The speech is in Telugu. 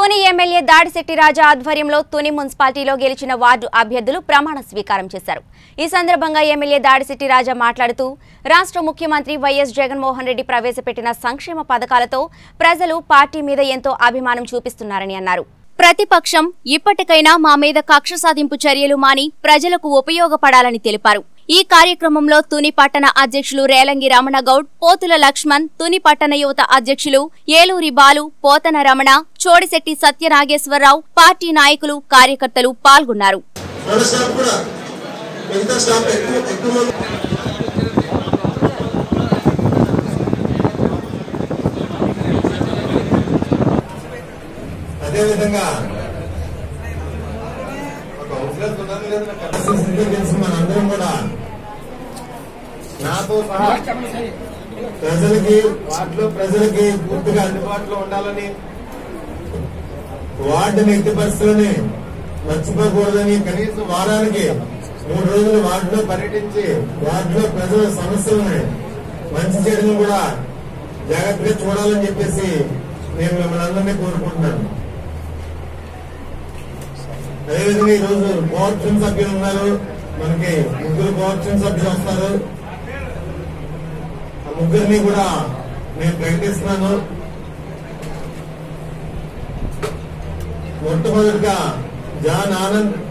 తుని ఎమ్మెల్యే దాడిశెట్టి రాజా ఆధ్వర్యంలో తుని మున్సిపాలిటీలో గెలిచిన వార్డు అభ్యర్థులు ప్రమాణ స్వీకారం చేశారు ఈ సందర్భంగా ఎమ్మెల్యే దాడిశెట్టి రాజా మాట్లాడుతూ రాష్ట్ర ముఖ్యమంత్రి వైఎస్ జగన్మోహన్ రెడ్డి ప్రవేశపెట్టిన సంక్షేమ పథకాలతో ప్రజలు పార్టీ మీద ఎంతో అభిమానం చూపిస్తున్నారని అన్నారు ప్రతిపక్షం ఇప్పటికైనా మా మీద కక్ష సాధింపు చర్యలు మాని ప్రజలకు ఉపయోగపడాలని తెలిపారు ఈ కార్యక్రమంలో తుని పట్టణ అధ్యక్షులు రేలంగి రమణ గౌడ్ పోతుల లక్ష్మణ్ తుని పట్టణ యువత అధ్యక్షులు ఏలూరి బాలు పోతన రమణ చోడిశెట్టి సత్యనాగేశ్వరరావు పార్టీ నాయకులు కార్యకర్తలు పాల్గొన్నారు మన స్టాఫ్ కూడా మిగతా స్టాఫ్ ఎక్కువ ఎక్కువ మంది అదేవిధంగా ఒక కౌన్సిలర్ ఉన్నారు లేదా నాకు కనీసం తెలిసి మనందరం కూడా నాతో సహా ప్రజలకి వాటిలో ప్రజలకి పూర్తిగా అందుబాటులో ఉండాలని వార్డుని ఎట్టి పరిస్థితులని మర్చిపోకూడదని కనీసం వారానికి మూడు రోజులు వార్డులో పర్యటించి వార్డులో ప్రజల సమస్యలను మంచి చేయడం కూడా జాగ్రత్తగా చూడాలని చెప్పేసి నేను మిమ్మల్ని అందరినీ కోరుకుంటున్నాను అదేవిధంగా ఈ రోజు కోఆప్షన్ సభ్యులు ఉన్నారు మనకి ముగ్గురు కోఆప్షన్ సభ్యులు వస్తారు ఆ ముగ్గురిని కూడా నేను ప్రకటిస్తున్నాను మొట్టమొదటిగా జాన్ ఆనంద్